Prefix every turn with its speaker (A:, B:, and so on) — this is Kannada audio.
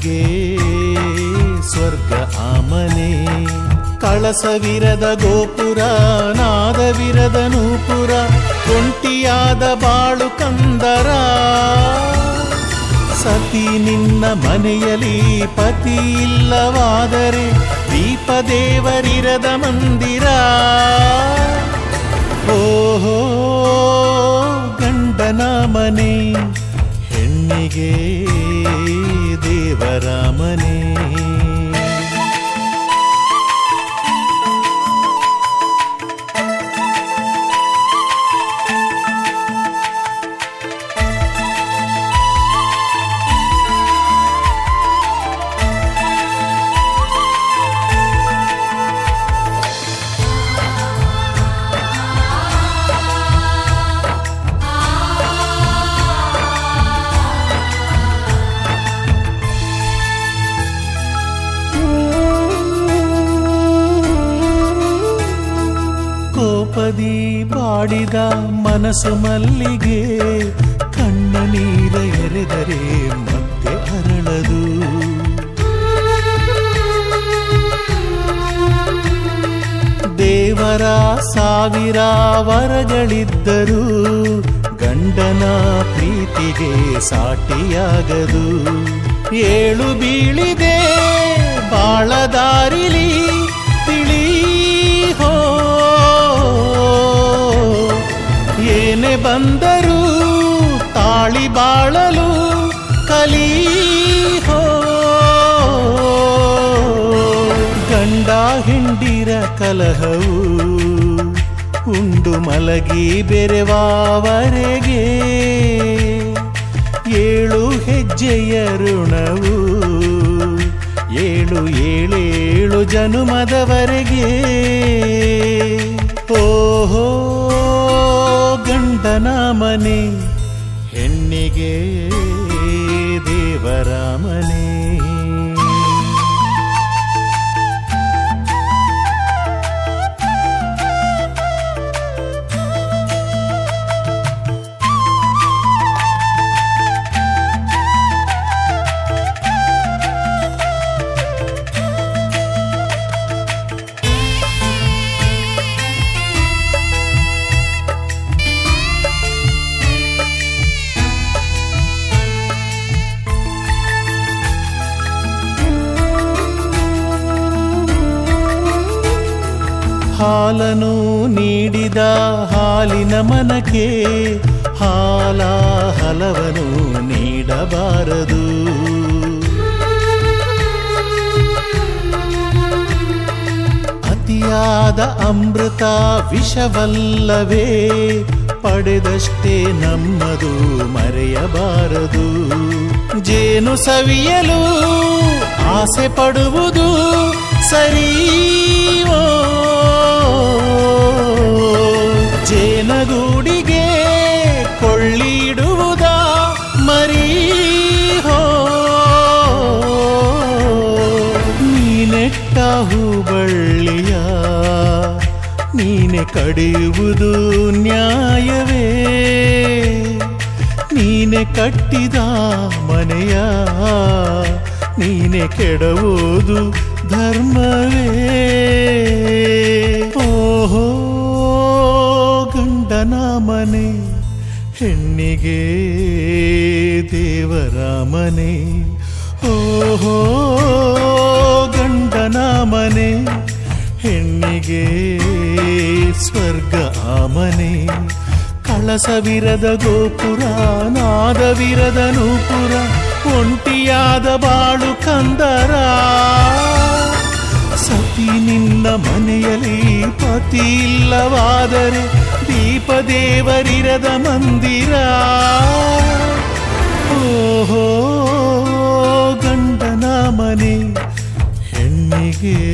A: ಹೆಣ್ಣಿಗೆ ಸ್ವರ್ಗ ಆಮನೆ ಕಳಸವಿರದ ಗೋಪುರ ನಾದವಿರದ ನೂಪುರ ಒಂಟಿಯಾದ ಬಾಳು ಕಂದರ ಸತಿ ನಿನ್ನ ಮನೆಯಲ್ಲಿ ಪತಿ ಇಲ್ಲವಾದರೆ ದೀಪದೇವರಿರದ ಮಂದಿರ ಓಹೋ ಗಂಡನ ಮನೆ ಹೆಣ್ಣಿಗೆ ದೇವರ ಮನೆ ಕೋಪದಿ ಬಾಡಿದ ಮನಸ್ಸು ಮಲ್ಲಿಗೆ ಕಣ್ಣ ನೀರ ಎರೆದರೆ ಮತ್ತೆ ಅರಳದು ದೇವರ ಸಾವಿರ ವರಗಳಿದ್ದರೂ ಗಂಡನ ಪ್ರೀತಿಗೆ ಸಾಟಿಯಾಗದು ಏಳು ಬೀಳಿದೆ ಬಾಳದಾರಿಲಿ ತಿಳಿ ಹೋ ಏನೇ ಬಂದರೂ ತಾಳಿ ಬಾಳಲು ಕಲಿ ಹೋ ಗಂಡ ಹಿಂಡಿರ ಕಲಹವು ಉಂಡು ಮಲಗಿ ಬೆರೆವಾವರೆಗೆ ಏಳು ಹೆಜ್ಜೆಯ ಋಣವು ಏಳು ಏಳೇಳು ಜನುಮದವರೆಗೆ ಓಹೋ ಗಂಡನ ಮನೆ ಹೆಣ್ಣಿಗೆ ದೇವರ ಮನೆ ಹಾಲನು ನೀಡಿದ ಹಾಲಿನ ಮನಕ್ಕೆ ಹಾಲ ಹಲವನು ನೀಡಬಾರದು ಅತಿಯಾದ ಅಮೃತ ವಿಷವಲ್ಲವೇ ಪಡೆದಷ್ಟೇ ನಮ್ಮದು ಮರೆಯಬಾರದು ಜೇನು ಸವಿಯಲು ಆಸೆ ಪಡುವುದು ಸರಿಯೋ ಜೇನಗೂಡಿಗೆ ಕೊಳ್ಳಿಡುವುದ ಮರಿ ಹೋ ನೀನೆಟ್ಟ ಹೂಬಳ್ಳಿಯ ನೀನೆ ಕಡಿಯುವುದು ನ್ಯಾಯವೇ ನೀನೆ ಕಟ್ಟಿದ ಮನೆಯ ನೀನೆ ಕೆಡವುದು ಧರ್ಮವೇ ಓಹೋ ಗಂಡನ ಮನೆ ಹೆಣ್ಣಿಗೆ ದೇವರ ಮನೆ ಓಹೋ ಗಂಡನ ಮನೆ ಹೆಣ್ಣಿಗೆ ಸ್ವರ್ಗ ಆ ಮನೆ ಕಳಸವಿರದ ಗೋಪುರ ನಾದವಿರದ ನೂಪುರ ಒಂಟಿಯಾದ ಬಾಳು ಕಂದರ ಸತಿ ನಿನ್ನ ಮನೆಯಲ್ಲಿ ಪತಿ ಇಲ್ಲವಾದರೆ ದೀಪದೇವರಿರದ ಮಂದಿರ ಓಹೋ ಗಂಡನ ಮನೆ ಹೆಣ್ಣಿಗೆ